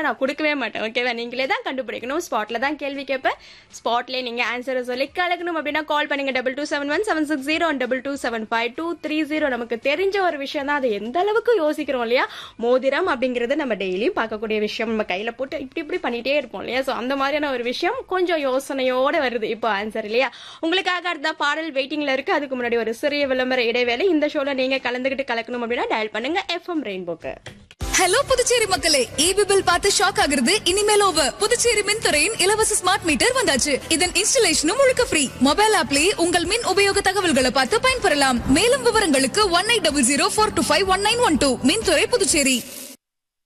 நான் கொடுக்கவே மாட்டேன் ஓகேவா நீங்களே தான் கண்டுபிடிக்கணும் ஸ்பாட்ல தான் கேள்வி கேட்பேன் ஸ்பாட்லேயே நீங்க ஆன்சரை சொல்லி கலக்கணும் அப்படின்னா கால் பண்ணுங்க double two seven one seven six zero double two seven five two three zero நமக்கு தெரிஞ்ச ஒரு விஷயம் தான் அது எந்த அளவுக்கு யோசிக்கிறோம் இல்லையா மோதிரம் அப்படிங்கிறது நம்ம டெய்லியும் பார்க்கக்கூடிய விஷயம் நம்ம கையில போட்டு இப்படி இப்படி பண்ணிட்டே இருப்போம் இல்லையா ஸோ அந்த மாதிரியான ஒரு விஷயம் கொஞ்சம் யோசனையோட வருது இப்போ ஆன்சர் இல்லையா உங்களுக்காக அடுத்த பாடல் வெயிட்டிங்ல இருக்கு அதுக்கு முன்னாடி ஒரு சிறிய விளம்பர இடைவேளை இந்த ஷோல நீங்க கலந்துகிட்டு கலக்கணும் அப்படின்னா டயல் பண்ணுங்க எஃப்எம் ரெயின்போக்கு ஹலோ புதுச்சேரி மக்களே ஈபி பில் பார்த்து ஷாக் ஆகுறது இனிமேல் ஓவர் புதுச்சேரி மின்துறையின் இலவச ஸ்மார்ட் மீட்டர் வந்தாச்சு இதன் இன்ஸ்டலேஷனும் முழுக்க ஃப்ரீ மொபைல் ஆப்லயே உங்கள் மின் உபயோக தகவல்களை பார்த்து பயன்பெறலாம் மேலும் விவரங்களுக்கு one eight double zero four two five one nine one two மின்துறை புதுச்சேரி